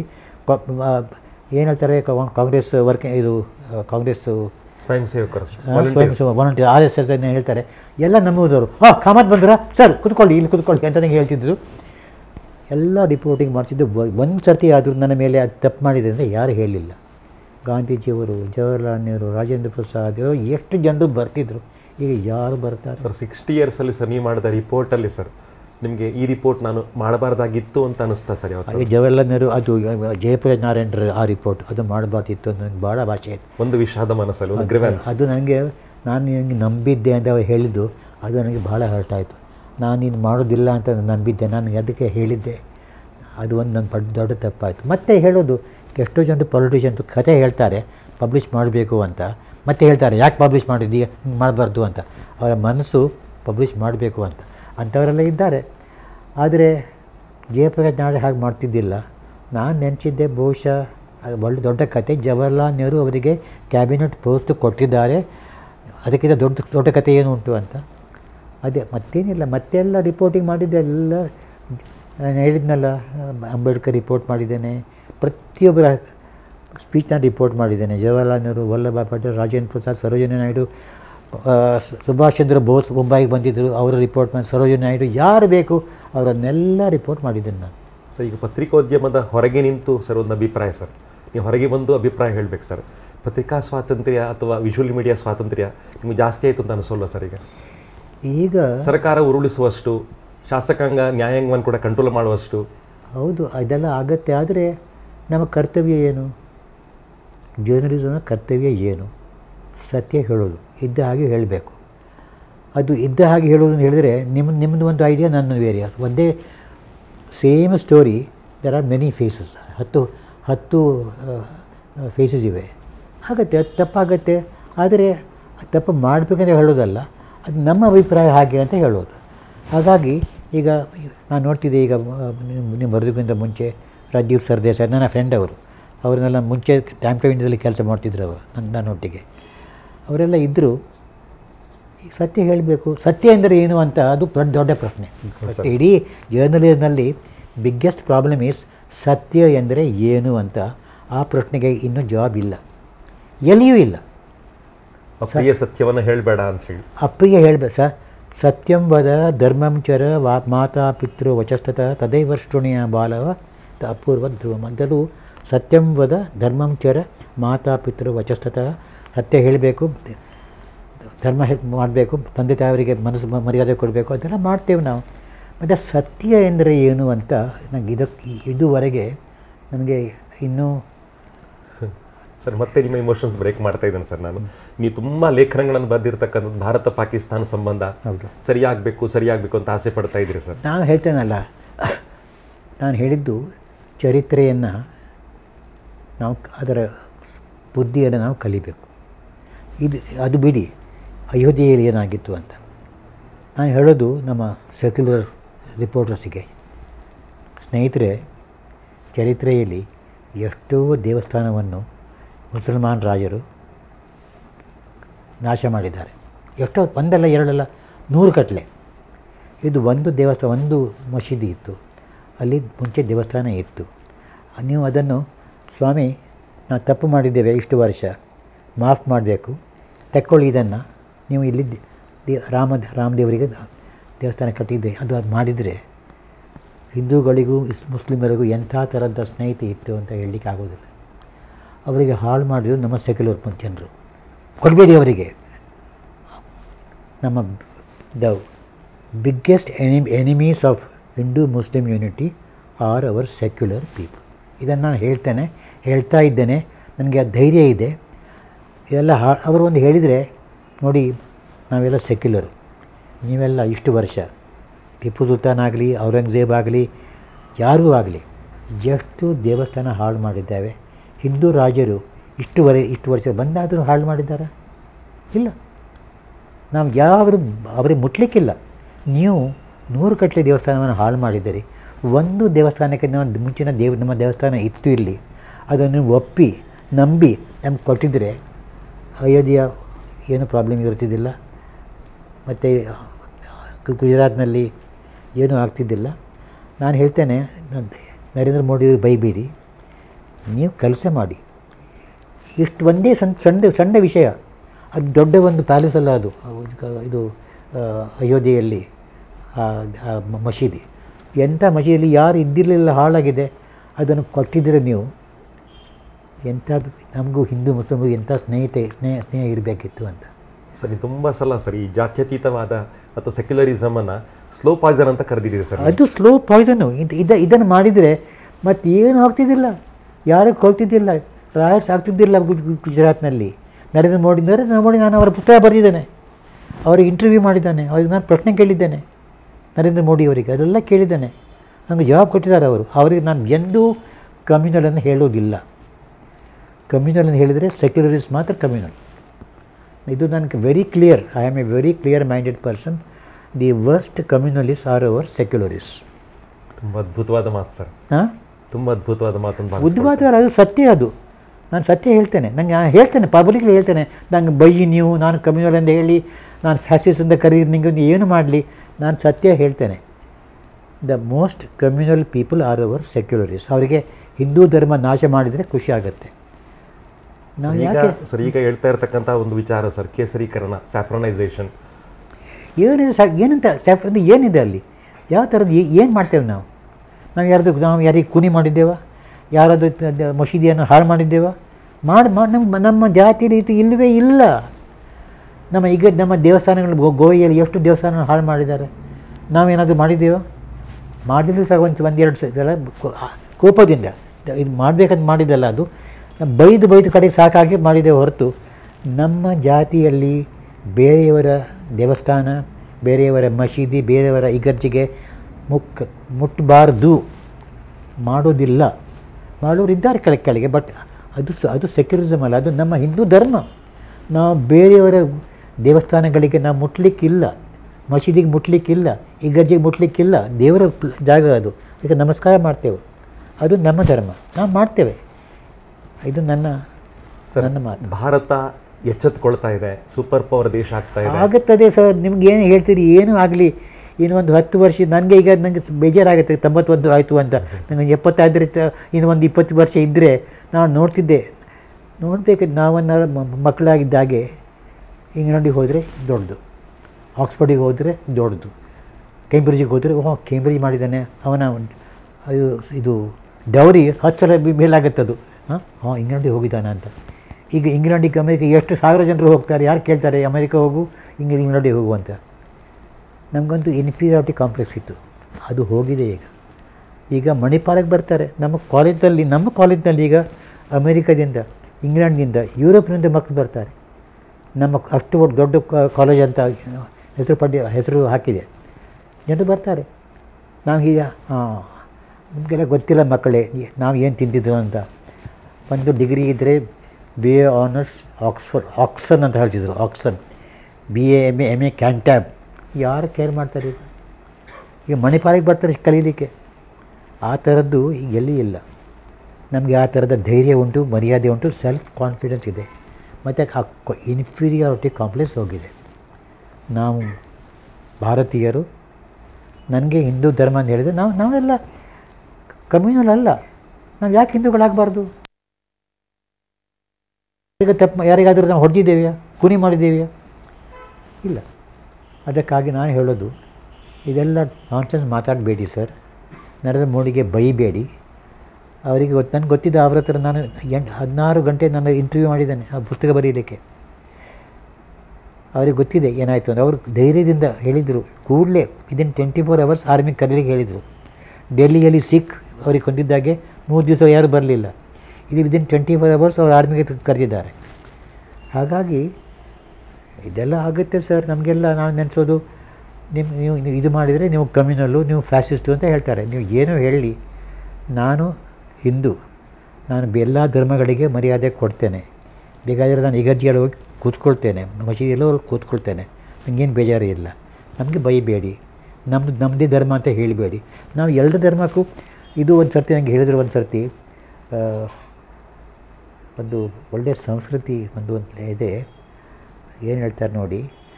ಏನು ಹೇಳ್ತಾರೆ ಕಾ- ಕಾಂಗ್ರೆಸ್ ವರ್ಕ್ ಇದು ಆ, ಕಾಂಗ್ರೆಸ್ ಸ್ವಯಂ ಸೇವಕರು ಸ್ವಯಂ ವಾಲಂಟಿಯರ್ ಆರ್ ಎಸ್ ಎಸ್ ಅನ್ನು ಹೇಳ್ತಾರೆ ಎಲ್ಲ ನಮ್ಮ ಊರವರು ಹಾಂ ಕಾಮತ್ ಬಂದ್ರ ಸರ್ ಕುತ್ಕೊಳ್ಳಿ ಇಲ್ಲಿ ಕುತ್ಕೊಳ್ಳಿ ಅಂತ ನಂಗೆ ಹೇಳ್ತಿದ್ರು ಎಲ್ಲ ರಿಪೋರ್ಟಿಂಗ್ ಮಾಡ್ತಿದ್ದು ಒಂದು ಸರ್ತಿ ಆದರೂ ನನ್ನ ಮೇಲೆ ಅದು ತಪ್ಪು ಮಾಡಿದೆ ಅಂದರೆ ಯಾರು ಹೇಳಿಲ್ಲ ಗಾಂಧೀಜಿಯವರು ಜವಾಹರ್ಲಾಲ್ ನೆಹರು ರಾಜೇಂದ್ರ ಪ್ರಸಾದ್ ಇವರು ಎಷ್ಟು ಜನರು ಬರ್ತಿದ್ರು ಈಗ ಯಾರು ಬರ್ತಾರೆ ಸರ್ ಸಿಕ್ಸ್ಟಿ ಇಯರ್ಸಲ್ಲಿ ಸರ್ ನೀವು ಮಾಡಿದ ರಿಪೋರ್ಟಲ್ಲಿ ಸರ್ ನಿಮಗೆ ಈ ರಿಪೋರ್ಟ್ ನಾನು ಮಾಡಬಾರ್ದಾಗಿತ್ತು ಅಂತ ಅನಿಸ್ತಾ ಸರ್ ಯಾವತ್ತು ಹಾಗೆ ಜವಾಹರ್ಲಾಲ್ ನೆಹರು ಅದು ಜಯಪ್ರಕಾಶ್ ನಾರಾಯಣರ ಆ ರಿಪೋರ್ಟ್ ಅದು ಮಾಡಬಾರ್ದಿತ್ತು ಅಂತ ನನಗೆ ಭಾಳ ಭಾಷೆ ಆಯಿತು ಒಂದು ವಿಷಾದ ಮನಸ್ಸಲ್ಲಿ ಒಂದು ಗ್ರಿವೆನ್ಸ್ ಅದು ನನಗೆ ನಾನು ನಿನಗೆ ನಂಬಿದ್ದೆ ಅಂತ ಅವ್ರು ಹೇಳಿದ್ದು ಅದು ನನಗೆ ಭಾಳ ಹರ್ಟ್ ಆಯಿತು ನಾನು ನೀನು ಮಾಡೋದಿಲ್ಲ ಅಂತ ನಾನು ನಂಬಿದ್ದೆ ನಾನು ಅದಕ್ಕೆ ಹೇಳಿದ್ದೆ ಅದು ಒಂದು ನನ್ನ ಪಡ್ ದೊಡ್ಡ ತಪ್ಪಾಯಿತು ಮತ್ತೆ ಹೇಳೋದು ಎಷ್ಟೋ ಜನರು ಪೊಲಿಟಿಷಿಯನ್ಸ್ ಕತೆ ಹೇಳ್ತಾರೆ ಪಬ್ಲಿಷ್ ಮಾಡಬೇಕು ಅಂತ ಮತ್ತೆ ಹೇಳ್ತಾರೆ ಯಾಕೆ ಪಬ್ಲಿಷ್ ಮಾಡಿದ್ದೀಯ ಹಿಂಗೆ ಮಾಡಬಾರ್ದು ಅಂತ ಅವರ ಮನಸ್ಸು ಪಬ್ಲಿಷ್ ಮಾಡಬೇಕು ಅಂತ ಅಂಥವರೆಲ್ಲ ಇದ್ದಾರೆ ಆದರೆ ಜಯಪ್ರಕಾಶ್ ನಾಳೆ ಹಾಗೆ ಮಾಡ್ತಿದ್ದಿಲ್ಲ ನಾನು ನೆನಚಿದ್ದೆ ಬಹುಶಃ ಅದು ಒಳ್ಳೆ ದೊಡ್ಡ ಕತೆ ಜವಾಹರ್ಲಾಲ್ ನೆಹರು ಅವರಿಗೆ ಕ್ಯಾಬಿನೆಟ್ ಪೋಸ್ಟ್ ಕೊಟ್ಟಿದ್ದಾರೆ ಅದಕ್ಕಿಂತ ದೊಡ್ಡ ದೊಡ್ಡ ಕತೆ ಏನು ಉಂಟು ಅಂತ ಅದೇ ಮತ್ತೇನಿಲ್ಲ ಮತ್ತೆಲ್ಲ ರಿಪೋರ್ಟಿಂಗ್ ಮಾಡಿದ್ದೆ ಎಲ್ಲ ನಾನು ಹೇಳಿದ್ನಲ್ಲ ಅಂಬೇಡ್ಕರ್ ರಿಪೋರ್ಟ್ ಮಾಡಿದ್ದೇನೆ ಪ್ರತಿಯೊಬ್ಬರ ಸ್ಪೀಚ್ನ ರಿಪೋರ್ಟ್ ಮಾಡಿದ್ದೇನೆ ಜವಾಹರ್ಲಾಲ್ ನೆಹರು ವಲ್ಲಭಾಯ್ ಪಟೇಲ್ ರಾಜೇಂದ್ರ ಪ್ರಸಾದ್ ಸರೋಜಿನಿ ನಾಯ್ಡು ಆ, ಸುಭಾಷ್ ಚಂದ್ರ ಬೋಸ್ ಮುಂಬೈಗೆ ಬಂದಿದ್ದರು ಅವರ ರಿಪೋರ್ಟ್ ಮಾಡಿ ಸರೋಜಿನಿ ನಾಯ್ಡು ಯಾರು ಬೇಕು ಅವರನ್ನೆಲ್ಲ ರಿಪೋರ್ಟ್ ಮಾಡಿದ್ದೇನೆ ನಾನು ಸೊ ಈಗ ಪತ್ರಿಕೋದ್ಯಮದ ಹೊರಗೆ ನಿಂತು ಸರ್ ಒಂದು ಅಭಿಪ್ರಾಯ ಸರ್ ನೀವು ಹೊರಗೆ ಬಂದು ಅಭಿಪ್ರಾಯ ಹೇಳ್ಬೇಕು ಸರ್ ಪತ್ರಿಕಾ ಸ್ವಾತಂತ್ರ್ಯ ಅಥವಾ ವಿಜುವಲ್ ಮೀಡಿಯಾ ಸ್ವಾತಂತ್ರ್ಯ ನಿಮಗೆ ಜಾಸ್ತಿ ಆಯಿತು ಅಂತ ಅನಿಸೋಲ್ಲ ಸರ್ ಈಗ ಈಗ ಸರ್ಕಾರ ಉರುಳಿಸುವಷ್ಟು ಶಾಸಕಾಂಗ ನ್ಯಾಯಾಂಗವನ್ನು ಕೂಡ ಕಂಟ್ರೋಲ್ ಮಾಡುವಷ್ಟು ಹೌದು ಅದೆಲ್ಲ ಆಗತ್ತೆ ಆದರೆ ನಮ್ಮ ಕರ್ತವ್ಯ ಏನು ಜರ್ನಲಿಸಮ್ನ ಕರ್ತವ್ಯ ಏನು ಸತ್ಯ ಹೇಳೋದು ಇದ್ದ ಹಾಗೆ ಹೇಳಬೇಕು ಅದು ಇದ್ದ ಹಾಗೆ ಹೇಳೋದು ಅಂತ ಹೇಳಿದರೆ ನಿಮ್ಮ ನಿಮ್ಮದು ಒಂದು ಐಡಿಯಾ ನನ್ನ ವೇರಿಯ ಒಂದೇ same story there are many faces ಹತ್ತು ಹತ್ತು ಫೇಸಸ್ ಇವೆ ಆಗತ್ತೆ ಅದು ತಪ್ಪಾಗತ್ತೆ ಆದರೆ ತಪ್ಪು ಮಾಡಬೇಕಂತ ಹೇಳೋದಲ್ಲ ಅದು ನಮ್ಮ ಅಭಿಪ್ರಾಯ ಹಾಗೆ ಅಂತ ಹೇಳೋದು ಹಾಗಾಗಿ ಈಗ ನಾನು ನೋಡ್ತಿದ್ದೆ ಈಗ ಆ, ನಿಮ್ಮ- ನೀವು ಬರೋದಕ್ಕಿಂತ ಮುಂಚೆ ರಾಜೀವ್ ಸರ್ದೇಸಾಯಿ ನನ್ನ ಫ್ರೆಂಡ್ ಅವರು ಅವರನ್ನೆಲ್ಲ ಮುಂಚೆ ಟೈಮ್ ಟು ಇಂಡಿಯಾದಲ್ಲಿ ಕೆಲಸ ಮಾಡ್ತಿದ್ರು ಅವರು ನನ್ನ ನನ್ನೊಟ್ಟಿಗೆ ಅವರೆಲ್ಲ ಇದ್ದರು ಸತ್ಯ ಹೇಳಬೇಕು ಸತ್ಯ ಎಂದರೆ ಏನು ಅಂತ ಅದು ದೊಡ್ಡ ದೊಡ್ಡ ಪ್ರಶ್ನೆ ಸತ್ಯ ಇಡೀ ಜರ್ನಲಿಸಮ್ನಲ್ಲಿ ಬಿಗ್ಗೆಸ್ಟ್ ಪ್ರಾಬ್ಲಮ್ ಈಸ್ ಸತ್ಯ ಎಂದರೆ ಏನು ಅಂತ ಆ ಪ್ರಶ್ನೆಗೆ ಇನ್ನೂ ಜವಾಬ್ ಇಲ್ಲ ಎಲ್ಲಿಯೂ ಇಲ್ಲ ಅಪ್ರಿಯ ಸತ್ಯವನ್ನು ಹೇಳಬೇಡ ಅಂತ ಹೇಳಿ ಅಪ್ಪಿಗೆ ಹೇಳಬೇಕು ಸರ್ ಸತ್ಯಂ ವದ ಧರ್ಮಂ ಚರ ವಾ ಮಾತಾ ಪಿತೃ ವಚಸ್ತತ ತದೈವ ಶೃಣಿಯ ಬಾಲವ ತ ಅಪೂರ್ವ ಧ್ರುವ ಮೊದಲು ಸತ್ಯಂ ವದ ಧರ್ಮಂ ಚರ ಮಾತಾ ಪಿತೃ ವಚಸ್ತತ ಸತ್ಯ ಹೇಳಬೇಕು ಧರ್ಮ ಮಾಡಬೇಕು ತಂದೆ ತಾಯವರಿಗೆ ಮನಸ್ಸು ಮ- ಮರ್ಯಾದೆ ಕೊಡಬೇಕು ಅದೆಲ್ಲ ಮಾಡ್ತೇವೆ ನಾವು ಮತ್ತು ಸತ್ಯ ಎಂದರೆ ಏನು ಅಂತ ನನಗೆ ಇದಕ್ಕೆ ಇದುವರೆಗೆ ನನಗೆ ಇನ್ನೂ ಸರ್ ಮತ್ತೆ ನಿಮ್ಮ ಇಮೋಷನ್ಸ್ ಬ್ರೇಕ್ ಮಾಡ್ತಾ ಇದ್ದೇನೆ ಸರ್ ನಾನು ನೀವು ತುಂಬ ಲೇಖನಗಳನ್ನು ಬರೆದಿರ್ತಕ್ಕಂಥದ್ದು ಭಾರತ ಪಾಕಿಸ್ತಾನ ಸಂಬಂಧ ಹೌದು ಸರಿಯಾಗಬೇಕು ಸರಿಯಾಗಬೇಕು ಅಂತ ಆಸೆ ಪಡ್ತಾ ಇದ್ದೀರಿ ಸರ್ ನಾನು ಹೇಳ್ತೇನಲ್ಲ ನಾನು ಹೇಳಿದ್ದು ಚರಿತ್ರೆಯನ್ನು ನಾವು ಕ- ಅದರ ಬುದ್ಧಿಯನ್ನು ನಾವು ಕಲಿಬೇಕು ಇದು ಅದು ಬಿಡಿ ಅಯೋಧ್ಯೆಯಲ್ಲಿ ಏನಾಗಿತ್ತು ಅಂತ ನಾನು ಹೇಳೋದು ನಮ್ಮ ಸೆಕ್ಯುಲರ್ ರಿಪೋರ್ಟರ್ಸಿಗೆ ಸ್ನೇಹಿತರೆ ಚರಿತ್ರೆಯಲ್ಲಿ ಎಷ್ಟೋ ದೇವಸ್ಥಾನವನ್ನು ಮುಸಲ್ಮಾನ್ ರಾಜರು ನಾಶ ಮಾಡಿದ್ದಾರೆ ಎಷ್ಟೋ ಒಂದಲ್ಲ ಎರಡಲ್ಲ ನೂರು ಕಟ್ಲೆ ಇದು ಒಂದು ದೇವಸ್ಥಾನ ಒಂದು ಮಸೀದಿ ಇತ್ತು ಅಲ್ಲಿ ಮುಂಚೆ ದೇವಸ್ಥಾನ ಇತ್ತು ನೀವು ಅದನ್ನು ಸ್ವಾಮಿ ನಾವು ತಪ್ಪು ಮಾಡಿದ್ದೇವೆ ಇಷ್ಟು ವರ್ಷ ಮಾಫ್ ಮಾಡಬೇಕು ತೆಕ್ಕೊಳ್ಳಿ ಇದನ್ನು ನೀವು ಇಲ್ಲಿ ದೇ- ದೇ- ರಾಮ ರಾಮದೇವರಿಗೆ ದೇವಸ್ಥಾನ ಕಟ್ಟಿದ್ದೆ ಅದು ಅದು ಮಾಡಿದರೆ ಹಿಂದೂಗಳಿಗೂ ಇಸ್ ಮುಸ್ಲಿಮರಿಗೂ ಎಂಥ ಥರದ ಸ್ನೇಹಿತೆ ಇತ್ತು ಅಂತ ಹೇಳಲಿಕ್ಕೆ ಆಗೋದಿಲ್ಲ ಅವರಿಗೆ ಹಾಳು ಮಾಡಿದ್ರು ನಮ್ಮ ಸೆಕ್ಯುಲರ್ ಜನರು ಕೊಡಬೇಡಿ ಅವರಿಗೆ ನಮ್ಮ the biggest any enemies of Hindu Muslim unity are our secular people ಇದನ್ನು ನಾನು ಹೇಳ್ತೇನೆ ಹೇಳ್ತಾ ಇದ್ದೇನೆ ನನಗೆ ಆ ಧೈರ್ಯ ಇದೆ ಇದೆಲ್ಲ ಹಾ ಅವರು ಒಂದು ಹೇಳಿದರೆ ನೋಡಿ ನಾವೆಲ್ಲ ಸೆಕ್ಯುಲರ್ ನೀವೆಲ್ಲ ಇಷ್ಟು ವರ್ಷ ಟಿಪ್ಪು ಸುಲ್ತಾನ್ ಆಗಲಿ ಔರಂಗಜೇಬ್ ಆಗಲಿ ಯಾರೂ ಆಗಲಿ ಎಷ್ಟು ದೇವಸ್ಥಾನ ಹಾಳು ಮಾಡಿದ್ದಾವೆ ಹಿಂದೂ ರಾಜರು ಇಷ್ಟುವರೆ ಇಷ್ಟು ವರ್ಷ ಬಂದಾದರೂ ಹಾಳು ಮಾಡಿದ್ದಾರಾ ಇಲ್ಲ ನಾವು ಯಾರು ಅವರಿಗೆ ಮುಟ್ಲಿಕ್ಕಿಲ್ಲ ನೀವು ನೂರು ಕಟ್ಲೆ ದೇವಸ್ಥಾನವನ್ನು ಹಾಳು ಮಾಡಿದ್ದೀರಿ ಒಂದು ದೇವಸ್ಥಾನಕ್ಕೆ ನಾವು ಮುಂಚಿನ ದೇವ ನಮ್ಮ ದೇವಸ್ಥಾನ ಇತ್ತು ಇಲ್ಲಿ ಅದನ್ನು ಒಪ್ಪಿ ನಂಬಿ ನಮ್ಗೆ ಕೊಟ್ಟಿದ್ದರೆ ಅಯೋಧ್ಯೆಯ ಏನು ಪ್ರಾಬ್ಲಮ್ ಇರ್ತಿದ್ದಿಲ್ಲ ಮತ್ತು ಗುಜರಾತ್ನಲ್ಲಿ ಏನೂ ಆಗ್ತಿದ್ದಿಲ್ಲ ನಾನು ಹೇಳ್ತೇನೆ ನ- ನರೇಂದ್ರ ಮೋದಿಯವರು ಬೈಬೇಡಿ ನೀವು ಕೆಲಸ ಮಾಡಿ ಇಷ್ಟು ಒಂದೇ ಸಣ್ಣ ಸಣ್ಣ ಸಣ್ಣ ವಿಷಯ ಅದು ದೊಡ್ಡ ಒಂದು ಪ್ಯಾಲೇಸ್ ಅಲ್ಲ ಅದು ಅದು- ಇದು ಆ, ಅಯೋಧ್ಯೆಯಲ್ಲಿ ಆ ಆ ಮ- ಮಸೀದಿ ಎಂಥ ಮಸೀದಿಯಲ್ಲಿ ಯಾರು ಇದ್ದಿರಲಿಲ್ಲ ಹಾಳಾಗಿದೆ ಅದನ್ನು ಕೊಟ್ಟಿದ್ದೀರ ನೀವು ಎಂಥದ್ದು ನಮಗೂ ಹಿಂದೂ ಮುಸ್ಲಿಮರು ಎಂಥ ಸ್ನೇಹಿತೆ ಸ್ನೇಹ ಸ್ನೇಹ ಇರಬೇಕಿತ್ತು ಅಂತ ಸರ್ ನೀವು ತುಂಬ ಸಲ ಸರ್ ಈ ಜಾತ್ಯತೀತವಾದ ಅಥವಾ ಸೆಕ್ಯುಲರಿಸಮನ್ನು ಸ್ಲೋ ಪಾಯ್ಸನ್ ಅಂತ ಕರೆದಿದ್ದೀರಿ ಸರ್ ಅದು ಸ್ಲೋ ಪಾಯ್ಸನ್ನು ಇದು ಇದ ಇದನ್ನು ಮಾಡಿದರೆ ಮತ್ತೆ ಏನು ಆಗ್ತಿದ್ದಿಲ್ಲ ಯಾರೂ ಕೊಲ್ತಿದ್ದಿಲ್ಲ ರಾಯಟ್ಸ್ ಆಗ್ತಿದ್ದಿಲ್ಲ ಗುಜ್- ಗುಜ್- ಗುಜರಾತ್ನಲ್ಲಿ ನರೇಂದ್ರ ಮೋದಿ ನರೇಂದ್ರ ಮೋದಿ ನಾನು ಅವರ ಪುಸ್ತಕ ಬರೆದಿದ್ದೇನೆ ಅವರಿಗೆ ಇಂಟರ್ವ್ಯೂ ಮಾಡಿದ್ದಾನೆ ಅವ್ರಿಗೆ ನಾನು ಪ್ರಶ್ನೆ ಕೇಳಿದ್ದೇನೆ ನರೇಂದ್ರ ಮೋದಿ ಅವರಿಗೆ ಅದೆಲ್ಲ ಕೇಳಿದ್ದೇನೆ ನನಗೆ ಜವಾಬ್ ಕೊಟ್ಟಿದ್ದಾರೆ ಅವರು ಅವರಿಗೆ ನಾನು ಎಂದೂ ಕಮ್ಯುನಲನ್ನು ಹೇಳೋದಿಲ್ಲ ಕಮ್ಯುನಲ್ ಅಂತ ಹೇಳಿದರೆ ಸೆಕ್ಯುಲರಿಸ್ಟ್ ಮಾತ್ರ ಕಮ್ಯುನಲ್ ಇದು ನನಗೆ very clear I am a very clear minded person the worst communalist are our secularist ತುಂಬ ಅದ್ಭುತವಾದ ಮಾತು ಸರ್ ಹಾಂ ತುಂಬ ಅದ್ಭುತವಾದ ಮಾತನ್ನು ಉದ್ವಾದ ಅದು ಸತ್ಯ ಅದು ನಾನು ಸತ್ಯ ಹೇಳ್ತೇನೆ ನಂಗೆ ನಾನು ಹೇಳ್ತೇನೆ ಪಬ್ಲಿಕ್ಲಿ ಹೇಳ್ತೇನೆ ನಂಗೆ ಬೈಯಿ ನೀವು ನಾನು ಕಮ್ಯುನಲ್ ಅಂತ ಹೇಳಿ ನಾನು ಫ್ಯಾಸಿಸ್ ಅಂತ ಕರೀರಿ ನಿಮಗೆ ಒಂದು ಏನು ಮಾಡಲಿ ನಾನು ಸತ್ಯ ಹೇಳ್ತೇನೆ the most communal people are our secularist ಅವರಿಗೆ ಹಿಂದೂ ಧರ್ಮ ನಾಶ ಮಾಡಿದರೆ ಖುಷಿ ಆಗುತ್ತೆ ನಾವು ಈಗ ಯಾಕೆ ಸರ್ ಈಗ ಹೇಳ್ತಾ ಇರ್ತಕ್ಕಂಥ ಒಂದು ವಿಚಾರ ಸರ್ ಕೇಸರೀಕರಣ ಸ್ಯಾಫ್ರನೈಸೇಷನ್ ಏನಿದೆ ಸಾ ಏನಂತ ಸ್ಯಾಫ್ರನ್ ಏನಿದೆ ಅಲ್ಲಿ ಯಾವ ಥರದ್ದು ಏನು ಮಾಡ್ತೇವೆ ನಾವು ನಾವು ಯಾರ್ದು ನಾವು ಯಾರಿಗೆ ಕೂನಿ ಮಾಡಿದ್ದೇವ ಯಾರಾದ್ರು ತ- ದ- ಮಸೀದಿಯನ್ನು ಹಾಳು ಮಾಡಿದ್ದೇವ ಮಾಡಿ ಮಾ ನಮ್ಮ ನಮ್ಮ ಜಾತಿ ರೀತಿ ಇಲ್ಲವೇ ಇಲ್ಲ ನಮ್ಮ ಈಗ ನಮ್ಮ ದೇವಸ್ಥಾನಗಳು ಗೋ ಗೋವೆಯಲ್ಲಿ ಎಷ್ಟು ದೇವಸ್ಥಾನ ಹಾಳು ಮಾಡಿದ್ದಾರೆ ನಾವೇನಾದರೂ ಮಾಡಿದ್ದೇವ ಮಾಡಿದ್ರು ಸಹ ಒಂದು ಒಂದೆರಡು ಸ ಇದೆಲ್ಲ ಕೋ- ಆ- ಕೋಪದಿಂದ ದ- ಇದು ಮಾಡಬೇಕಂತ ಮಾಡಿದ್ದಲ್ಲ ಅದು ನಾವು ಬೈದು ಬೈದು ಕಡೆಗೆ ಸಾಕಾಗಿ ಮಾಡಿದೆ ಹೊರತು ನಮ್ಮ ಜಾತಿಯಲ್ಲಿ ಬೇರೆಯವರ ದೇವಸ್ಥಾನ ಬೇರೆಯವರ ಮಸೀದಿ ಬೇರೆಯವರ ಇಗರ್ಜಿಗೆ ಮುಕ್ ಮುಟ್ಟಬಾರ್ದು ಮಾಡೋದಿಲ್ಲ ಮಾಡೋರು ಇದ್ದಾರೆ ಕೆಳಗೆ ಕೆಳಗೆ ಬಟ್ ಅದು ಸ ಅದು ಸೆಕ್ಯುಲರಿಸಮ್ ಅಲ್ಲ ಅದು ನಮ್ಮ ಹಿಂದೂ ಧರ್ಮ ನಾವು ಬೇರೆಯವರ ದೇವಸ್ಥಾನಗಳಿಗೆ ನಾವು ಮುಟ್ಲಿಕ್ಕಿಲ್ಲ ಮಸೀದಿಗೆ ಮುಟ್ಲಿಕ್ಕಿಲ್ಲ ಇಗರ್ಜಿಗೆ ಮುಟ್ಲಿಕ್ಕಿಲ್ಲ ದೇವರ ಪ್ಲ- ಜಾಗ ಅದು ಅದಕ್ಕೆ ನಮಸ್ಕಾರ ಮಾಡ್ತೇವೆ ಅದು ನಮ್ಮ ಧರ್ಮ ನಾವು ಮಾಡ್ತೇವೆ ಇದು ನನ್ನ ಸರ್ ನನ್ನ ಮಾತು ಭಾರತ ಎಚ್ಚೆತ್ಕೊಳ್ತಾ ಇದೆ ಸೂಪರ್ ಪವರ್ ದೇಶ ಆಗ್ತಾ ಇದೆ ಆಗುತ್ತದೆ ಸರ್ ನಿಮ್ಗೆ ಏನು ಹೇಳ್ತೀರಿ ಏನೂ ಆಗಲಿ ಇನ್ನು ಒಂದು ಹತ್ತು ವರ್ಷ ನನಗೆ ಈಗ ನನಗೆ ಬೇಜಾರಾಗುತ್ತೆ ತೊಂಬತ್ತೊಂದು ಆಯಿತು ಅಂತ ನನಗೆ ಎಪ್ಪತ್ತಾದ್ರೆ ಇನ್ನು ಒಂದು ಇಪ್ಪತ್ತು ವರ್ಷ ಇದ್ದರೆ ನಾನು ನೋಡ್ತಿದ್ದೆ ನೋಡಬೇಕು ನಾವನ್ನ ಮಕ್ಕಳಾಗಿದ್ದಾಗೆ ಇಂಗ್ಲೆಂಡಿಗೆ ಹೋದರೆ ದೊಡ್ಡದು ಆಕ್ಸ್ಫರ್ಡಿಗೆ ಹೋದರೆ ದೊಡ್ಡದು ಕೇಂಬ್ರಿಡ್ಜಿಗೆ ಹೋದರೆ ಓಹ್ ಕೇಂಬ್ರಿಡ್ಜ್ ಮಾಡಿದ್ದಾನೆ ಅವನ ಒಂದು- ಅದು ಇದು ಡೌರಿ ಹತ್ತು ಸಲ ಬಿ- ಮೇಲಾಗುತ್ತದು ಹಾಂ ಹಾಂ ಇಂಗ್ಲೆಂಡಿಗೆ ಹೋಗಿದ್ದಾನೆ ಅಂತ ಈಗ ಇಂಗ್ಲೆಂಡಿಗೆ ಅಮೇರಿಕ ಎಷ್ಟು ಸಾವಿರ ಜನರು ಹೋಗ್ತಾರೆ ಯಾರು ಕೇಳ್ತಾರೆ ಅಮೇರಿಕ ಹೋಗು ಇಂಗ್ ಇಂಗ್ಲೆಂಡಿಗೆ ಹೋಗು ಅಂತ ನಮಗಂತೂ ಇನ್ಫೀರಿಯಾರಿಟಿ ಕಾಂಪ್ಲೆಕ್ಸ್ ಇತ್ತು ಅದು ಹೋಗಿದೆ ಈಗ ಈಗ ಮಣಿಪಾಲಕ್ಕೆ ಬರ್ತಾರೆ ನಮ್ಮ ಕಾಲೇಜಲ್ಲಿ ನಮ್ಮ ಕಾಲೇಜ್ನಲ್ಲಿ ಈಗ ಅಮೇರಿಕದಿಂದ ಇಂಗ್ಲೆಂಡ್ನಿಂದ ಯುರೋಪ್ನಿಂದ ಮಕ್ಕಳು ಬರ್ತಾರೆ ನಮ್ಮ ಅಷ್ಟು ದೊಡ್ಡ ದೊಡ್ಡ ಕಾ- ಕಾಲೇಜ್ ಅಂತ ಹೆಸರು ಪಡ್ಡಿ ಹೆಸರು ಹಾಕಿದೆ ಜನರು ಬರ್ತಾರೆ ನಾವು ಈಗ ಹಾಂ ನಿಮಗೆಲ್ಲ ಗೊತ್ತಿಲ್ಲ ಮಕ್ಕಳೇ ನಾವು ಏನು ತಿಂತಿದ್ರು ಅಂತ ಒಂದು ಡಿಗ್ರಿ ಇದ್ದರೆ B A honours Oxford Oxon ಅಂತ ಹೇಳ್ತಿದ್ರು Oxon B A M A M A Cantab ಯಾರು ಕೇರ್ ಮಾಡ್ತಾರೆ ಈಗ ಈಗ ಮಣಿಪಾಲಿಗೆ ಬರ್ತಾರೆ ಕಲೀಲಿಕ್ಕೆ ಆ ಥರದ್ದು ಈಗ ಎಲ್ಲಿ ಇಲ್ಲ ನಮಗೆ ಆ ಥರದ ಧೈರ್ಯ ಉಂಟು ಮರ್ಯಾದೆ ಉಂಟು ಸೆಲ್ಫ್ ಕಾನ್ಫಿಡೆನ್ಸ್ ಇದೆ ಮತ್ತು ಆ ಇನ್ಫೀರಿಯಾರಿಟಿ ಕಾಂಪ್ಲೆಕ್ಸ್ ಹೋಗಿದೆ ನಾವು ಭಾರತೀಯರು ನನಗೆ ಹಿಂದೂ ಧರ್ಮ ಅಂತ ಹೇಳಿದರೆ ನಾವು ನಾವೆಲ್ಲ ಕಮ್ಯುನಲ್ ಅಲ್ಲ ನಾವು ಯಾಕೆ ಹಿಂದೂಗಳಾಗಬಾರ್ದು ಈಗ ತಪ್ಪು ಯಾರಿಗಾದರೂ ನಾವು ಹೊಡೆದಿದ್ದೇವೆಯಾ ಕುನಿ ಮಾಡಿದ್ದೇವೆಯಾ ಇಲ್ಲ ಅದಕ್ಕಾಗಿ ನಾನು ಹೇಳೋದು ಇದೆಲ್ಲ ನಾನ್ಸೆನ್ಸ್ ಮಾತಾಡಬೇಡಿ ಸರ್ ನರೇಂದ್ರ ಮೋದಿಗೆ ಬೈಬೇಡಿ ಅವರಿಗೆ ಗೊತ್ತು ನನಗೆ ಗೊತ್ತಿದ್ದ ಅವ್ರ ಹತ್ರ ನಾನು ಎಂಟು ಹದಿನಾರು ಗಂಟೆ ನಾನು ಇಂಟರ್ವ್ಯೂ ಮಾಡಿದ್ದೇನೆ ಆ ಪುಸ್ತಕ ಬರೀಲಿಕ್ಕೆ ಅವ್ರಿಗೆ ಗೊತ್ತಿದೆ ಏನಾಯಿತು ಅಂತ ಅವರು ಧೈರ್ಯದಿಂದ ಹೇಳಿದರು ಕೂಡಲೇ ವಿದಿನ್ ಟ್ವೆಂಟಿ ಫೋರ್ ಅವರ್ಸ್ ಆರ್ಮಿಗೆ ಕರೀಲಿಕ್ಕೆ ಹೇಳಿದರು ಡೆಲ್ಲಿಯಲ್ಲಿ ಸಿಖ್ ಅವ್ರಿಗೆ ಕೊಂದಿದ್ದಾಗೆ ಮೂರು ದಿವಸ ಯಾರು ಬರಲಿಲ್ಲ ಇದು ವಿದಿನ್ ಟ್ವೆಂಟಿ ಫೋರ್ ಅವರ್ಸ್ ಅವ್ರು ಆರ್ಮಿಗೆ ಕರೆದಿದ್ದಾರೆ ಹಾಗಾಗಿ ಇದೆಲ್ಲ ಆಗುತ್ತೆ ಸರ್ ನಮಗೆಲ್ಲ ನಾವು ನೆನೆಸೋದು ನಿಮ್ಮ ನೀವು ನೀವು ಇದು ಮಾಡಿದರೆ ನೀವು ಕಮ್ಯುನಲ್ಲು ನೀವು ಫ್ಯಾಸಿಸ್ಟು ಅಂತ ಹೇಳ್ತಾರೆ ನೀವು ಏನೋ ಹೇಳಿ ನಾನು ಹಿಂದೂ ನಾನು ಎಲ್ಲ ಧರ್ಮಗಳಿಗೆ ಮರ್ಯಾದೆ ಕೊಡ್ತೇನೆ ಬೇಕಾದರೆ ನಾನು ಇಗರ್ಜಿಯಲ್ಲಿ ಹೋಗಿ ಕೂತ್ಕೊಳ್ತೇನೆ ಮಸೀದಿಯಲ್ಲೂ ಹೋಗಿ ಕೂತ್ಕೊಳ್ತೇನೆ ನನಗೇನು ಬೇಜಾರು ಇಲ್ಲ ನಮಗೆ ಬೈಬೇಡಿ ನಮ್ಮದು ನಮ್ಮದೇ ಧರ್ಮ ಅಂತ ಹೇಳಬೇಡಿ ನಾವು ಎಲ್ಲರ ಧರ್ಮಕ್ಕೂ ಇದು ಒಂದು ಸರ್ತಿ ನನಗೆ ಹೇಳಿದ್ರು ಒಂದು ಸರ್ತಿ ಆ, ಒಂದು ಒಳ್ಳೆಯ ಸಂಸ್ಕೃತಿ ಒಂದು ಒಂದು ಇದೆ ಏನು ಹೇಳ್ತಾರೆ ನೋಡಿ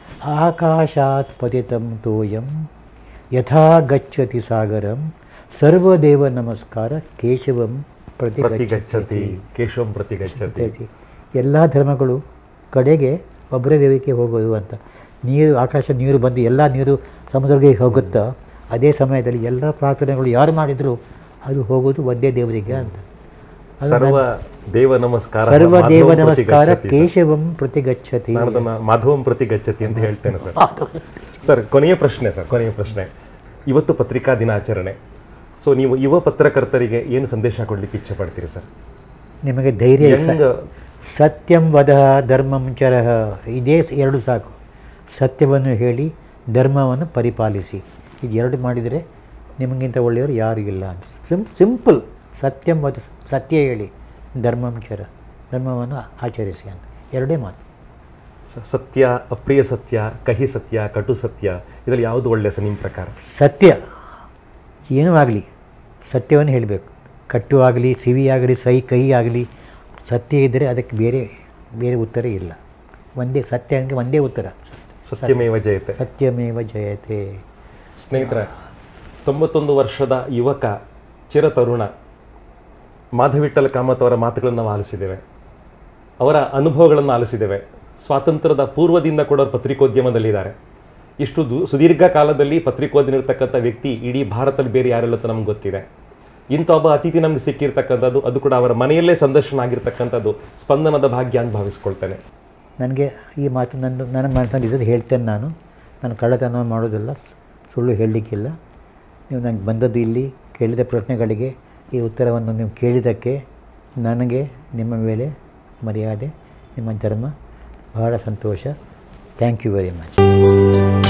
ಆಕಾಶಾತ್ ಪತಿತಂ ತೋಯಂ ಯಥಾ ಗಚ್ಚತಿ ಸಾಗರಂ ಸರ್ವದೇವ ನಮಸ್ಕಾರ ಕೇಶವಂ ಪ್ರತಿ ಪ್ರತಿ ಗಚ್ಚತಿ ಕೇಶವಂ ಪ್ರತಿ ಗಚ್ಚತಿ ಎಲ್ಲ ಧರ್ಮಗಳು ಕಡೆಗೆ ಒಬ್ಬರೇ ದೇವಕ್ಕೆ ಹೋಗೋದು ಅಂತ ನೀರು ಆಕಾಶ ನೀರು ಬಂದು ಎಲ್ಲ ನೀರು ಸಮುದ್ರಕ್ಕೆ ಹೋಗುತ್ತೋ ಅದೇ ಸಮಯದಲ್ಲಿ ಎಲ್ಲ ಪ್ರಾರ್ಥನೆಗಳು ಯಾರು ಮಾಡಿದ್ರು ಅದು ಹೋಗೋದು ಒಂದೇ ದೇವರಿಗೆ ಅಂತ ಅದು ಸರ್ವ ದೇವ ನಮಸ್ಕಾರ ಸರ್ವ ದೇವ ಮಾಧವಂ ಪ್ರತಿ ನಮಸ್ಕಾರ ಗಚ್ಚತಿ. ಕೇಶವಂ ಪ್ರತಿ ಗಚ್ಚತಿ ನಾನು ಅದನ್ನ ಮಾಧವಂ ಪ್ರತಿ ಗಚ್ಚತಿ ಅಂತ ಹೇಳ್ತೇನೆ ಸರ್ ಸರ್ ಕೊನೆಯ ಪ್ರಶ್ನೆ ಸರ್ ಕೊನೆಯ ಪ್ರಶ್ನೆ ಇವತ್ತು ಪತ್ರಿಕಾ ದಿನಾಚರಣೆ ಸೊ ನೀವು ಯುವ ಪತ್ರಕರ್ತರಿಗೆ ಏನು ಸಂದೇಶ ಕೊಡ್ಲಿಕ್ಕೆ ಇಚ್ಛೆ ಪಡ್ತೀರಿ ಸರ್ ನಿಮಗೆ ಧೈರ್ಯ ಇಲ್ಲ. ಯಂಗ್ ಸತ್ಯಂ ವದ ಧರ್ಮಂ ಚರಹ ಇದೇ ಸ- ಎರಡು ಸಾಕು ಸತ್ಯವನ್ನು ಹೇಳಿ ಧರ್ಮವನ್ನು ಪರಿಪಾಲಿಸಿ ಇದು ಎರಡು ಮಾಡಿದರೆ ನಿಮಗಿಂತ ಒಳ್ಳೆಯವರು ಯಾರೂ ಇಲ್ಲ ಅಂತ ಸಿಂ ಸಿಂಪಲ್ ಸತ್ಯಂ ವದ ಸತ್ಯ ಹೇಳಿ ಧರ್ಮಂ ಚರ ಧರ್ಮವನ್ನು ಆಚರಿಸಿ ಅಂತ ಎರಡೇ ಮಾತು ಸತ್ಯ ಅಪ್ರಿಯ ಸತ್ಯ ಕಹಿ ಸತ್ಯ ಕಟು ಸತ್ಯ ಇದರಲ್ಲಿ ಯಾವುದು ಒಳ್ಳೆ ಸರ್ ನಿಮ್ಮ ಪ್ರಕಾರ ಸತ್ಯ ಏನೂ ಆಗಲಿ ಸತ್ಯವನ್ನು ಹೇಳಬೇಕು ಕಟ್ಟು ಆಗಲಿ ಸಿವಿ ಆಗಲಿ ಸೈ ಕಹಿ ಆಗಲಿ ಸತ್ಯ ಇದ್ದರೆ ಅದಕ್ಕೆ ಬೇರೆ ಬೇರೆ ಉತ್ತರ ಇಲ್ಲ ಒಂದೇ ಸತ್ಯ ಅಂದರೆ ಒಂದೇ ಉತ್ತರ ಸತ್ಯಮೇವ ಜಯತೆ ಸತ್ಯಮೇವ ಜಯತೆ ಸ್ನೇಹಿತರೆ ತೊಂಬತ್ತೊಂದು ವರ್ಷದ ಯುವಕ ಚಿರತರುಣ ಮಾಧವಿಟ್ಟಲ ಕಾಮತ್ ಅವರ ಮಾತುಗಳನ್ನು ನಾವು ಆಲಿಸಿದ್ದೇವೆ ಅವರ ಅನುಭವಗಳನ್ನು ಆಲಿಸಿದ್ದೇವೆ ಸ್ವಾತಂತ್ರ್ಯದ ಪೂರ್ವದಿಂದ ಕೂಡ ಅವರು ಪತ್ರಿಕೋದ್ಯಮದಲ್ಲಿದ್ದಾರೆ ಇಷ್ಟು ದು ಸುದೀರ್ಘ ಕಾಲದಲ್ಲಿ ಪತ್ರಿಕೋದ್ಯಮ ಇರ್ತಕ್ಕಂಥ ವ್ಯಕ್ತಿ ಇಡೀ ಭಾರತದಲ್ಲಿ ಬೇರೆ ಯಾರಿಲ್ಲ ಅಂತ ನಮ್ಗೆ ಗೊತ್ತಿದೆ ಇಂಥ ಒಬ್ಬ ಅತಿಥಿ ನಮ್ಗೆ ಸಿಕ್ಕಿರ್ತಕ್ಕಂಥದ್ದು ಅದು ಕೂಡ ಅವರ ಮನೆಯಲ್ಲೇ ಸಂದರ್ಶನ ಆಗಿರ್ತಕ್ಕಂಥದ್ದು ಸ್ಪಂದನದ ಭಾಗ್ಯ ಅಂತ ಭಾವಿಸ್ಕೊಳ್ತೇನೆ ನನಗೆ ಈ ಮಾತು ನನ್ನ ನನ್ನ ಮನಸ್ಸಲ್ಲಿ ಇರೋದು ಹೇಳ್ತೇನೆ ನಾನು ನಾನು ಕಳ್ಳತನ ಮಾಡೋದಿಲ್ಲ ಸುಳ್ಳು ಹೇಳಲಿಕ್ಕಿಲ್ಲ ನೀವು ನನಗೆ ಬಂದದ್ದು ಇಲ್ಲಿ ಕೇಳಿದ ಪ್ರಶ್ನೆಗಳಿಗೆ ಈ ಉತ್ತರವನ್ನು ನೀವು ಕೇಳಿದ್ದಕ್ಕೆ ನನಗೆ ನಿಮ್ಮ ಮೇಲೆ ಮರ್ಯಾದೆ ನಿಮ್ಮ ಧರ್ಮ ಬಹಳ ಸಂತೋಷ ಥ್ಯಾಂಕ್ ಯು ವೆರಿ ಮಚ್